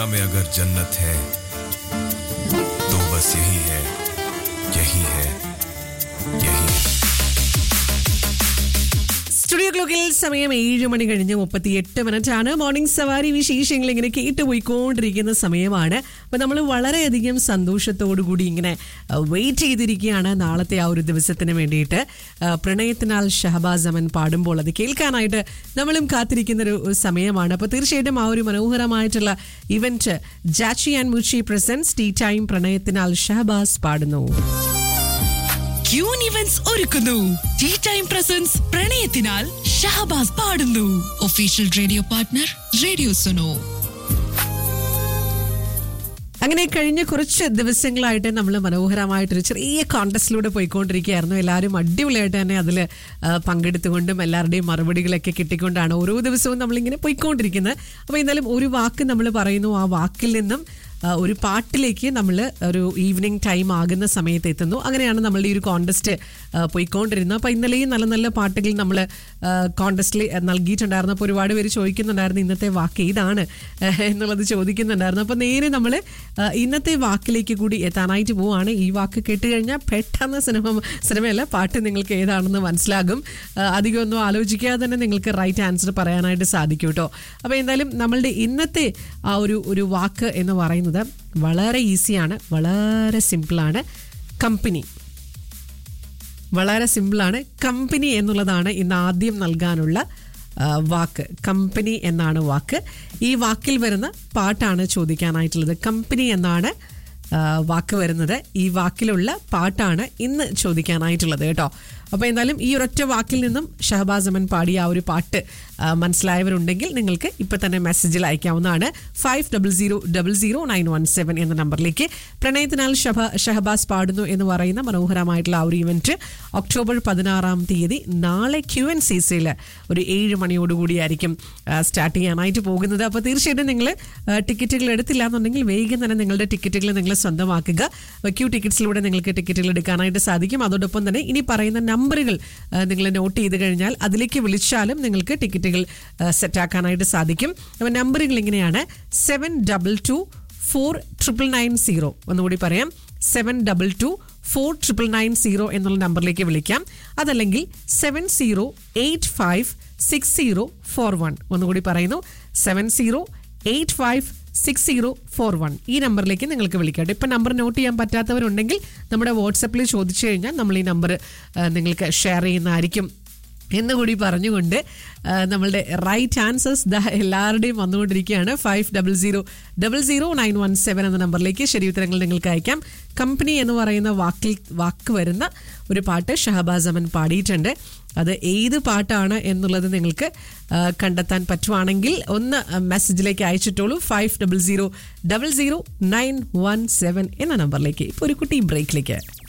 में अगर जन्नत है तो बस यही है यही है यही है സ്റ്റുഡിയോ ക്ലോക്കിൽ സമയം ഏഴ് മണി കഴിഞ്ഞ് മുപ്പത്തി എട്ട് മിനിറ്റ് ആണ് മോർണിംഗ് സവാരി വിശേഷങ്ങൾ ഇങ്ങനെ കേട്ടുപോയിക്കൊണ്ടിരിക്കുന്ന സമയമാണ് അപ്പൊ നമ്മൾ വളരെയധികം സന്തോഷത്തോടു കൂടി ഇങ്ങനെ വെയിറ്റ് ചെയ്തിരിക്കുകയാണ് നാളത്തെ ആ ഒരു ദിവസത്തിന് വേണ്ടിയിട്ട് ആ, പ്രണയത്തിനാൽ ഷഹബാസ് അമൻ പാടുമ്പോൾ അത് കേൾക്കാനായിട്ട് നമ്മളും കാത്തിരിക്കുന്ന ഒരു സമയമാണ് അപ്പൊ തീർച്ചയായിട്ടും ആ ഒരു മനോഹരമായിട്ടുള്ള ഇവന്റ് ജാച്ചി ആൻഡ് മുച്ചി പ്രസൻസ് ടീ ടൈം പ്രണയത്തിനാൽ ഷഹബാസ് പാടുന്നു ക്യൂൻ ഇവന്റ്സ് ഒരുക്കുന്നു ടീ ടൈം പ്രസൻസ് പ്രണയത്തിനാൽ ഷഹബാസ് പാടുന്നു official radio partner radio Suno അങ്ങനെ കഴിഞ്ഞ കുറച്ച് ദിവസങ്ങളായിട്ട് നമ്മൾ മനോഹരമായിട്ടൊരു ചെറിയ കോൺടസ്റ്റിലൂടെ പോയിക്കൊണ്ടിരിക്കുകയായിരുന്നു എല്ലാവരും അടിപൊളിയായിട്ട് തന്നെ അതിൽ പങ്കെടുത്തുകൊണ്ടും എല്ലാവരുടെയും മറുപടികളൊക്കെ കിട്ടിക്കൊണ്ടാണ് ഓരോ ദിവസവും നമ്മളിങ്ങനെ പോയിക്കൊണ്ടിരിക്കുന്നത് അപ്പോൾ എന്തായാലും ഒരു വാക്ക് നമ്മൾ പറയുന്നു ആ വാക്കിൽ നിന്നും ആ, ഒരു പാട്ടിലേക്ക് നമ്മൾ ഒരു ഈവനിങ് ടൈം ആകുന്ന സമയത്ത് എത്തുന്നു അങ്ങനെയാണ് നമ്മളുടെ ഈ ഒരു കോൺടെസ്റ്റ് പോയിക്കൊണ്ടിരുന്നത് അപ്പോൾ ഇന്നലെയും നല്ല നല്ല പാട്ടുകൾ നമ്മൾ കോൺടെസ്റ്റിൽ നൽകിയിട്ടുണ്ടായിരുന്നു അപ്പോൾ ഒരുപാട് പേര് ചോദിക്കുന്നുണ്ടായിരുന്നു ഇന്നത്തെ വാക്ക് ഏതാണ് ആ, എന്നുള്ളത് ചോദിക്കുന്നുണ്ടായിരുന്നു അപ്പോൾ നേരെ നമ്മൾ ഇന്നത്തെ വാക്കിലേക്ക് കൂടി എത്താനായിട്ട് പോവാണ് ഈ വാക്ക് കേട്ട് കഴിഞ്ഞാൽ പെട്ടെന്ന് സിനിമ സിനിമയല്ല പാട്ട് നിങ്ങൾക്ക് ഏതാണെന്ന് മനസ്സിലാകും ആ, അധികമൊന്നും ആലോചിക്കാതെ തന്നെ നിങ്ങൾക്ക് റൈറ്റ് ആൻസർ പറയാനായിട്ട് സാധിക്കും കേട്ടോ അപ്പോൾ എന്തായാലും നമ്മളുടെ ഇന്നത്തെ ആ ഒരു ഒരു വാക്ക് എന്ന് പറയുന്നത് വളരെ ഈസിയാണ് വളരെ സിമ്പിളാണ് കമ്പനി വളരെ സിമ്പിളാണ് കമ്പനി എന്നുള്ളതാണ് ഇന്ന് ആദ്യം നൽകാനുള്ള ആ, വാക്ക് കമ്പനി എന്നാണ് വാക്ക് ഈ വാക്കിൽ വരുന്ന പാട്ടാണ് ചോദിക്കാനായിട്ടുള്ളത് കമ്പനി എന്നാണ് ആ, വാക്ക് വരുന്നത് ഈ വാക്കിലുള്ള പാട്ടാണ് ഇന്ന് ചോദിക്കാനായിട്ടുള്ളത് കേട്ടോ അപ്പോൾ എന്തായാലും ഈ ഒരൊറ്റ വാക്കിൽ നിന്നും ഷഹബാസ് അമൻ പാടിയ ആ ഒരു പാട്ട് ആ, മനസ്സിലായവരുണ്ടെങ്കിൽ നിങ്ങൾക്ക് ഇപ്പം തന്നെ മെസ്സേജിൽ അയക്കാവുന്നതാണ് five double zero double zero nine one seven എന്ന നമ്പറിലേക്ക് പ്രണയത്തിനാൽ ഷഹ ഷഹബാസ് പാടുന്നു എന്ന് പറയുന്ന മനോഹരമായിട്ടുള്ള ആ ഒരു ഇവന്റ് ഒക്ടോബർ പതിനാറാം തീയതി നാളെ ക്യു എൻ സി സിയിൽ ഒരു ഏഴ് മണിയോടുകൂടിയായിരിക്കും സ്റ്റാർട്ട് ചെയ്യാനായിട്ട് പോകുന്നത് അപ്പോൾ തീർച്ചയായിട്ടും നിങ്ങൾ ടിക്കറ്റുകൾ എടുത്തില്ല എന്നുണ്ടെങ്കിൽ വേഗം തന്നെ നിങ്ങളുടെ ടിക്കറ്റുകൾ നിങ്ങൾ സ്വന്തമാക്കുക ക്യൂ ടിക്കറ്റ്സിലൂടെ നിങ്ങൾക്ക് ടിക്കറ്റുകൾ എടുക്കാനായിട്ട് സാധിക്കും അതോടൊപ്പം തന്നെ ഇനി പറയുന്ന നമ്പറുകൾ നിങ്ങൾ നോട്ട് ചെയ്ത് കഴിഞ്ഞാൽ അതിലേക്ക് വിളിച്ചാലും നിങ്ങൾക്ക് ടിക്കറ്റുകൾ സെറ്റാക്കാനായിട്ട് സാധിക്കും അപ്പോൾ നമ്പറുകൾ ഇങ്ങനെയാണ് seven double two four triple nine zero ഒന്നുകൂടി പറയാം seven double two four triple nine zero എന്നുള്ള നമ്പറിലേക്ക് വിളിക്കാം അതല്ലെങ്കിൽ seven zero eight five six zero four one ഒന്നുകൂടി പറയുന്നു seven zero eight five six zero four one ഈ നമ്പറിലേക്ക് നിങ്ങൾക്ക് വിളിക്കാം ഇപ്പം നമ്പർ നോട്ട് ചെയ്യാൻ പറ്റാത്തവരുണ്ടെങ്കിൽ നമ്മുടെ വാട്സപ്പിൽ ചോദിച്ചു കഴിഞ്ഞാൽ നമ്മൾ ഈ നമ്പർ നിങ്ങൾക്ക് ഷെയർ ചെയ്യുന്നതായിരിക്കും എന്നുകൂടി പറഞ്ഞുകൊണ്ട് ആ, നമ്മളുടെ റൈറ്റ് ആൻസേഴ്സ് ദ എല്ലാവരുടെയും വന്നുകൊണ്ടിരിക്കുകയാണ് five double zero double zero nine one seven എന്ന നമ്പറിലേക്ക് ശരി ഉത്തരങ്ങൾ നിങ്ങൾക്ക് അയക്കാം കമ്പനി എന്ന് പറയുന്ന വാക്കിൽ വാക്ക് വരുന്ന ഒരു പാട്ട് ഷഹബാസ് അമൻ പാടിയിട്ടുണ്ട് അത് ഏത് പാട്ടാണ് എന്നുള്ളത് നിങ്ങൾക്ക് ആ, കണ്ടെത്താൻ പറ്റുവാണെങ്കിൽ ഒന്ന് മെസ്സേജിലേക്ക് അയച്ചിട്ടോളൂ five double zero double zero nine one seven എന്ന നമ്പറിലേക്ക് ഇപ്പോൾ ഒരു കുട്ടി ബ്രേക്കിലേക്ക്